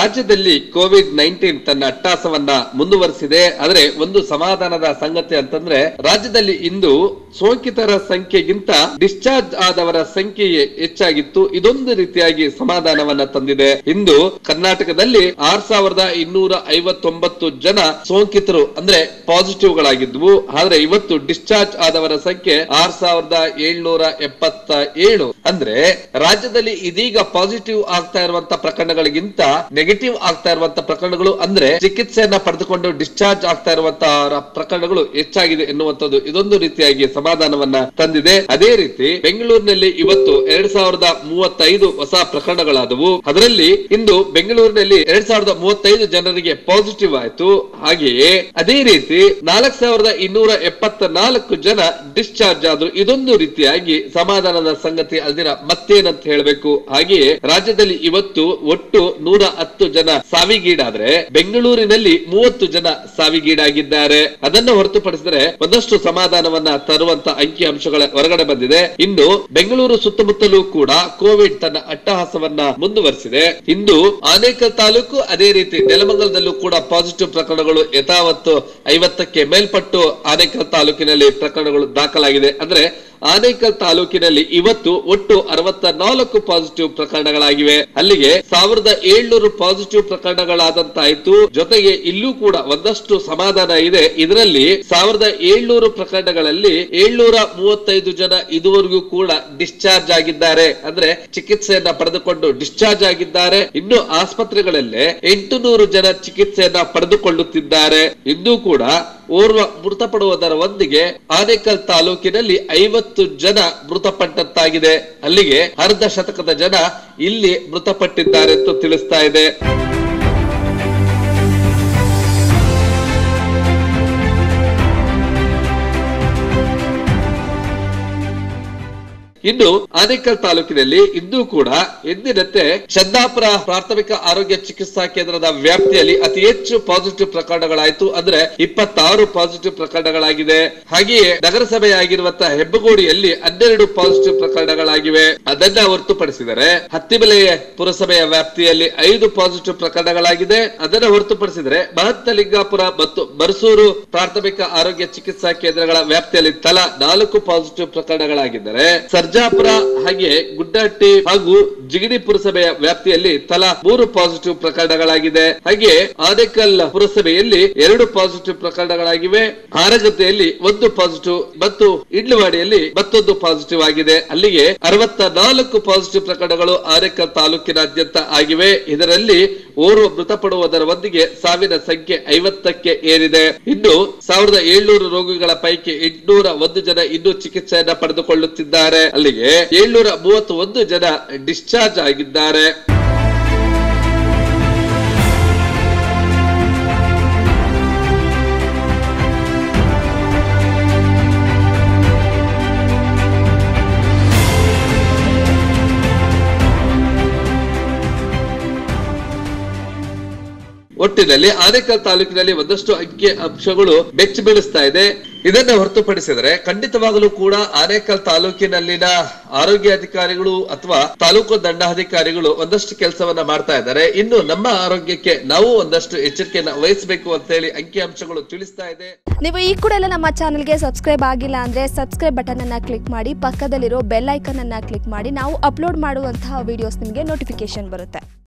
ರಾಜ್ಯದಲ್ಲಿ Covid nineteen ತನ್ನ ಅಟ್ಟಾಸವನ್ನ ಮುಂದುವರಿಸಿದೆ ಆದ್ರೆ ಒಂದು ಸಮಾಧಾನದ ಸಂಗತಿ ಅಂತಂದ್ರೆ ರಾಜ್ಯದಲ್ಲಿ ಇಂದು ಸೋಂಕಿತರ ಸಂಖ್ಯೆಗಿಂತ ಡಿಸ್ಚಾರ್ಜ್ ಆದವರ ಸಂಖ್ಯೆ ಹೆಚ್ಚಾಗಿತ್ತು ಇದೊಂದು ರೀತಿಯಾಗಿ ಸಮಾಧಾನವನ್ನ ತಂದಿದೆ ಇಂದು ಕರ್ನಾಟಕದಲ್ಲಿ ಆರ್ ಸಾವಿರದ ಇನ್ನೂರ ಐವತ್ತೊಂಬತ್ತು ಜನ ಸೋಂಕಿತರು ಅಂದ್ರೆ ಪಾಸಿಟಿವ್ ಗಳಾಗಿದ್ವು ಆದ್ರೆ ಇವತ್ತು ಡಿಸ್ಚಾರ್ಜ್ ಆದವರ ಸಂಖ್ಯೆ ಆರ್ ಸಾವಿರದ ಏಳ್ನೂರ ಎಪ್ಪತ್ತ ಏಳು ಅಂದ್ರೆ ರಾಜ್ಯದಲ್ಲಿ ಇದೀಗ ಪಾಸಿಟಿವ್ ಆಗ್ತಾ ಇರುವಂತ ಪ್ರಕರಣಗಳಿಗಿಂತ ನೆಗೆಟಿವ್ ಆಗ್ತಾ ಇರುವಂತ ಪ್ರಕರಣಗಳು ಅಂದ್ರೆ ಚಿಕಿತ್ಸೆಯನ್ನ ಪಡೆದುಕೊಂಡು ಡಿಸ್ಚಾರ್ಜ್ ಆಗ್ತಾ ಇರುವಂತಹ ಪ್ರಕರಣಗಳು ಹೆಚ್ಚಾಗಿದೆ ಎನ್ನುವಂಥದ್ದು ಇದೊಂದು ರೀತಿಯಾಗಿ ಸಮಾಧಾನವನ್ನ ತಂದಿದೆ ಅದೇ ರೀತಿ ಬೆಂಗಳೂರಿನಲ್ಲಿ ಇವತ್ತು ಎರಡ್ ಸಾವಿರದ ಮೂವತ್ತೈದು ಹೊಸ ಪ್ರಕರಣಗಳಾದವು ಅದರಲ್ಲಿ ಇಂದು ಬೆಂಗಳೂರಿನಲ್ಲಿ ಎರಡ್ ಸಾವಿರದ ಮೂವತ್ತೈದು ಜನರಿಗೆ ಪಾಸಿಟಿವ್ ಆಯ್ತು ಹಾಗೆಯೇ ಅದೇ ರೀತಿ ನಾಲ್ಕ್ ಸಾವಿರದ ಇನ್ನೂರ ಎಪ್ಪತ್ತ ನಾಲ್ಕು ಜನ ಡಿಸ್ಚಾರ್ಜ್ ಆದ್ರು ಇದೊಂದು ರೀತಿಯಾಗಿ ಸಮಾಧಾನದ ಸಂಗತಿ ಅಲ್ದಿರ ಮತ್ತೇನಂತ ಹೇಳಬೇಕು ಹಾಗೆಯೇ ರಾಜ್ಯದಲ್ಲಿ ಇವತ್ತು ಒಟ್ಟು ನೂರ ಹತ್ತು ಜನ ಸಾವಿಗೀಡಾದ್ರೆ ಬೆಂಗಳೂರಿನಲ್ಲಿ ಮೂವತ್ತು ಜನ ಸಾವಿಗೀಡಾಗಿದ್ದಾರೆ ಅದನ್ನ ಹೊರತುಪಡಿಸಿದರೆ ಒಂದಷ್ಟು ಸಮಾಧಾನವನ್ನ ತರುವಂತ ಅಂಕಿ ಅಂಶಗಳ ಹೊರಗಡೆ ಬಂದಿದೆ ಇನ್ನು ಬೆಂಗಳೂರು ಸುತ್ತಮುತ್ತಲೂ ಕೂಡ ಕೋವಿಡ್ ತನ್ನ ಅಟ್ಟಹಾಸವನ್ನ ಮುಂದುವರಿಸಿದೆ ಇಂದು ಆನೇಕಲ್ ತಾಲೂಕು ಅದೇ ರೀತಿ ನೆಲಮಂಗಲದಲ್ಲೂ ಕೂಡ ಪಾಸಿಟಿವ್ ಪ್ರಕರಣಗಳು ಯಥಾವತ್ತು ಐವತ್ತಕ್ಕೆ ಮೇಲ್ಪಟ್ಟು ಆನೇಕಲ್ ತಾಲೂಕಿನಲ್ಲಿ ಪ್ರಕರಣಗಳು ದಾಖಲಾಗಿದೆ ಅಂದ್ರೆ ಆನೇಕಲ್ ತಾಲೂಕಿನಲ್ಲಿ ಇವತ್ತು ಒಟ್ಟು ಅರವತ್ತ ನಾಲ್ಕು ಪಾಸಿಟಿವ್ ಪ್ರಕರಣಗಳಾಗಿವೆ ಅಲ್ಲಿಗೆ ಸಾವಿರದ ಏಳ್ನೂರು ಪಾಸಿಟಿವ್ ಪ್ರಕರಣಗಳಾದಂತಾಯ್ತು ಜೊತೆಗೆ ಇಲ್ಲೂ ಕೂಡ ಒಂದಷ್ಟು ಸಮಾಧಾನ ಇದೆ ಇದರಲ್ಲಿ ಸಾವಿರದ ಏಳ್ನೂರು ಪ್ರಕರಣಗಳಲ್ಲಿ ಏಳ್ನೂರ ಮೂವತ್ತೈದು ಜನ ಇದುವರೆಗೂ ಕೂಡ ಡಿಸ್ಚಾರ್ಜ್ ಆಗಿದ್ದಾರೆ ಅಂದ್ರೆ ಚಿಕಿತ್ಸೆಯನ್ನ ಪಡೆದುಕೊಂಡು ಡಿಸ್ಚಾರ್ಜ್ ಆಗಿದ್ದಾರೆ ಇನ್ನು ಆಸ್ಪತ್ರೆಗಳಲ್ಲೇ ಎಂಟು ನೂರು ಜನ ಚಿಕಿತ್ಸೆಯನ್ನ ಪಡೆದುಕೊಳ್ಳುತ್ತಿದ್ದಾರೆ ಇನ್ನೂ ಕೂಡ ಓರ್ವ ಮೃತಪಡುವುದರ ಒಂದಿಗೆ ಆನೇಕಲ್ ತಾಲೂಕಿನಲ್ಲಿ ಐವತ್ತು ಜನ ಮೃತಪಟ್ಟಂತಾಗಿದೆ ಅಲ್ಲಿಗೆ ಅರ್ಧ ಶತಕದ ಜನ ಇಲ್ಲಿ ಮೃತಪಟ್ಟಿದ್ದಾರೆ ಎಂದು ತಿಳಿಸ್ತಾ ಇದೆ ಇನ್ನು ಆನೇಕಲ್ ತಾಲೂಕಿನಲ್ಲಿ ಇಂದು ಕೂಡ ಎಂದಿನಂತೆ ಚಂದಾಪುರ ಪ್ರಾಥಮಿಕ ಆರೋಗ್ಯ ಚಿಕಿತ್ಸಾ ಕೇಂದ್ರದ ವ್ಯಾಪ್ತಿಯಲ್ಲಿ ಅತಿ ಹೆಚ್ಚು ಪಾಸಿಟಿವ್ ಪ್ರಕರಣಗಳಾಯ್ತು ಅಂದ್ರೆ ಇಪ್ಪತ್ತಾರು ಪಾಸಿಟಿವ್ ಪ್ರಕರಣಗಳಾಗಿದೆ ಹಾಗೆಯೇ ನಗರಸಭೆಯಾಗಿರುವಂತಹ ಹೆಬ್ಬಗೋಡಿಯಲ್ಲಿ ಹನ್ನೆರಡು ಪಾಸಿಟಿವ್ ಪ್ರಕರಣಗಳಾಗಿವೆ ಅದನ್ನ ಹೊರತುಪಡಿಸಿದರೆ ಹತ್ತಿಬೆಲೆಯ ಪುರಸಭೆಯ ವ್ಯಾಪ್ತಿಯಲ್ಲಿ ಐದು ಪಾಸಿಟಿವ್ ಪ್ರಕರಣಗಳಾಗಿದೆ ಅದನ್ನ ಹೊರತುಪಡಿಸಿದರೆ ಮಹತ್ತಲಿಂಗಾಪುರ ಮತ್ತು ಮರಸೂರು ಪ್ರಾಥಮಿಕ ಆರೋಗ್ಯ ಚಿಕಿತ್ಸಾ ಕೇಂದ್ರಗಳ ವ್ಯಾಪ್ತಿಯಲ್ಲಿ ತಲಾ ನಾಲ್ಕು ಪಾಸಿಟಿವ್ ಪ್ರಕರಣಗಳಾಗಿದ್ದರೆ ಸರ್ಜಾಪುರ ಹಾಗೆ ಗುಡ್ಡಹಟ್ಟಿ ಹಾಗೂ ಜಿಗಣಿ ಪುರಸಭೆಯ ವ್ಯಾಪ್ತಿಯಲ್ಲಿ ತಲಾ ಮೂರು ಪಾಸಿಟಿವ್ ಪ್ರಕರಣಗಳಾಗಿದೆ ಹಾಗೆ ಆನೇಕಲ್ ಪುರಸಭೆಯಲ್ಲಿ ಎರಡು ಪಾಸಿಟಿವ್ ಪ್ರಕರಣಗಳಾಗಿವೆ ಹಾರಗದ್ದೆಯಲ್ಲಿ ಒಂದು ಪಾಸಿಟಿವ್ ಮತ್ತು ಇಡ್ಲವಾಡಿಯಲ್ಲಿ ಮತ್ತೊಂದು ಪಾಸಿಟಿವ್ ಆಗಿದೆ ಅಲ್ಲಿಗೆ ಅರವತ್ತ ನಾಲ್ಕು ಪಾಸಿಟಿವ್ ಪ್ರಕರಣಗಳು ಆನೇಕಲ್ ತಾಲೂಕಿನಾದ್ಯಂತ ಆಗಿವೆ ಇದರಲ್ಲಿ ಓರ್ವ ಮೃತಪಡುವುದರ ಒಂದಿಗೆ ಸಾವಿನ ಸಂಖ್ಯೆ ಐವತ್ತಕ್ಕೆ ಏರಿದೆ ಇನ್ನು ಸಾವಿರದ ಏಳ್ನೂರು ರೋಗಿಗಳ ಪೈಕಿ ಎಂಟುನೂರ ಒಂದು ಜನ ಇನ್ನೂ ಚಿಕಿತ್ಸೆಯನ್ನ ಪಡೆದುಕೊಳ್ಳುತ್ತಿದ್ದಾರೆ ಅಲ್ಲಿಗೆ ಏಳ್ನೂರ ಮೂವತ್ತು ಒಂದು ಜನ ಡಿಸ್ಚಾರ್ಜ್ ಆಗಿದ್ದಾರೆ ಒಟ್ಟಿನಲ್ಲಿ ಆನೇಕಲ್ ತಾಲೂಕಿನಲ್ಲಿ ಒಂದಷ್ಟು ಅಂಕಿ ಅಂಶಗಳು ಬೆಚ್ಚ ಬೀಳಿಸ್ತಾ ಇದೆ ಇದನ್ನ ಹೊರತುಪಡಿಸಿದರೆ ಖಂಡಿತವಾಗಲೂ ಕೂಡ ಆನೇಕಲ್ ತಾಲೂಕಿನಲ್ಲಿನ ಆರೋಗ್ಯ ಅಧಿಕಾರಿಗಳು ಅಥವಾ ತಾಲೂಕು ದಂಡಾಧಿಕಾರಿಗಳು ಒಂದಷ್ಟು ಕೆಲಸವನ್ನ ಮಾಡ್ತಾ ಇದ್ದಾರೆ ಇನ್ನು ನಮ್ಮ ಆರೋಗ್ಯಕ್ಕೆ ನಾವು ಒಂದಷ್ಟು ಎಚ್ಚರಿಕೆಯನ್ನ ವಹಿಸಬೇಕು ಅಂತ ಹೇಳಿ ಅಂಕಿ ಅಂಶಗಳು ತಿಳಿಸ್ತಾ ಇದೆ ನೀವು ಈ ಕೂಡ ಎಲ್ಲ ನಮ್ಮ ಚಾನಲ್ಗೆ ಸಬ್ಸ್ಕ್ರೈಬ್ ಆಗಿಲ್ಲ ಅಂದರೆ ಸಬ್ಸ್ಕ್ರೈಬ್ ಬಟನ್ ಅನ್ನ ಕ್ಲಿಕ್ ಮಾಡಿ ಪಕ್ಕದಲ್ಲಿರೋ ಬೆಲ್ ಐಕನ್ ಅನ್ನ ಕ್ಲಿಕ್ ಮಾಡಿ ನಾವು ಅಪ್ಲೋಡ್ ಮಾಡುವಂತಹ ವಿಡಿಯೋಸ್ ನಿಮಗೆ ನೋಟಿಫಿಕೇಶನ್ ಬರುತ್ತೆ